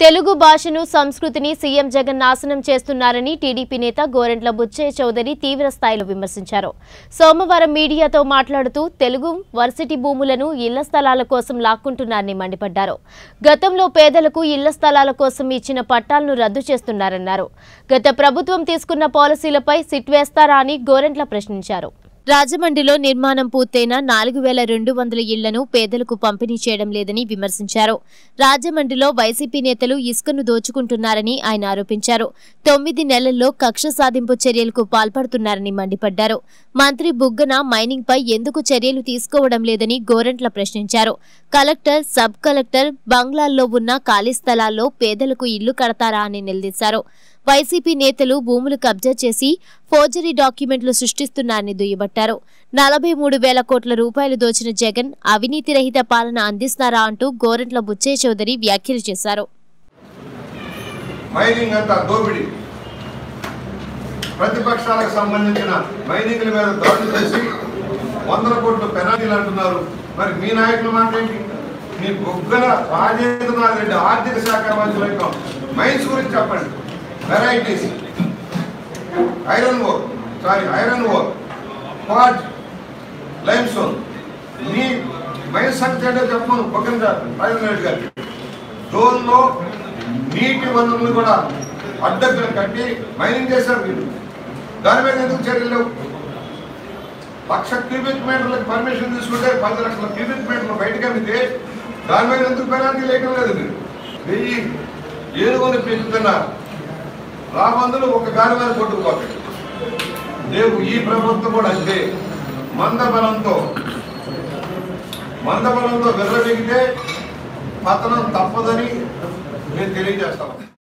తెలుగు భాషను సంస్కృతిని సీఎం జగన్ నాశనం చేస్తున్నారని టీడీపీ నేత గోరెంట్ల బుచ్చయ్య చౌదరి తీవ్ర స్థాయిలో విమర్శించారు సోమవారం మీడియాతో మాట్లాడుతూ తెలుగు వర్సిటీ భూములను ఇళ్ల స్థలాల కోసం లాక్కుంటున్నారని మండిపడ్డారు గతంలో పేదలకు ఇళ్ల స్థలాల కోసం ఇచ్చిన పట్టాలను రద్దు చేస్తున్నారన్నారు గత ప్రభుత్వం తీసుకున్న పాలసీలపై సిట్ వేస్తారా అని గోరెంట్ల ప్రశ్నించారు రాజమండ్రిలో నిర్మాణం పూర్తయిన నాలుగు వేల రెండు వందల ఇళ్లను పేదలకు పంపిణీ చేయడం లేదని విమర్శించారు రాజమండ్రిలో వైసీపీ నేతలు ఇసుకను దోచుకుంటున్నారని ఆయన ఆరోపించారు తొమ్మిది నెలల్లో కక్ష సాధింపు చర్యలకు పాల్పడుతున్నారని మండిపడ్డారు మంత్రి బుగ్గన మైనింగ్ పై ఎందుకు చర్యలు తీసుకోవడం లేదని గోరంట్ల ప్రశ్నించారు కలెక్టర్ సబ్ కలెక్టర్ బంగ్లాల్లో ఉన్న ఖాళీ స్థలాల్లో పేదలకు ఇల్లు కడతారా అని నిలదీశారు వైసీపీ నేతలు భూములు కబ్జా చేసి ఫోర్జరీ డాక్యుమెంట్లు సృష్టిస్తున్నారని దుయ్యబట్టారు నలభై మూడు వేల కోట్ల రూపాయలు దోచిన జగన్ అవినీతి రహిత పాలన అందిస్తారా అంటూ గోరంట్ల బుచ్చయ్య చౌదరి వ్యాఖ్యలు చేశారు మైనింగ్ అంతా దోపిడీ ప్రతిపక్షాలకు సంబంధించిన మైనింగ్ల మీద దాడులు చేసి వందల కోట్ల పెనాల్టీలు అంటున్నారు మరి మీ నాయకుల మాట ఏంటి మీ బొగ్గల రాజేంద్రనాథ్ రెడ్డి ఆర్థిక శాఖ మంత్రి యొక్క మైన్స్ గురించి చెప్పండి varieties iron ore sorry iron ore quad limestone మీ మైన్స్ సంగతి ఏంటో చెప్పను బొగ్గన రాజేంద్ర రెడ్డి గారికి జోన్లో నీటి వనరులు కూడా అడ్డంకులు కట్టి మైనింగ్ చేశారు వీళ్ళు దాని మీద ఎందుకు చర్యలు లేవు లక్ష క్యూబిక్ మీటర్లకు పర్మిషన్ తీసుకుంటే పది లక్షల క్యూబిక్ మీటర్లు బయటకు అమ్మితే దాని మీద ఎందుకు పెనాల్టీ లేయడం లేదు మీరు వెయ్యి ఏనుగుని పెంచుతున్న రాబందులు ఒక గాలి మీద కొట్టుకుపోతాయి రేపు ఈ ప్రభుత్వం కూడా అంతే మందబలంతో మందబలంతో విర్రబెగితే పతనం తప్పదని మేము తెలియజేస్తాం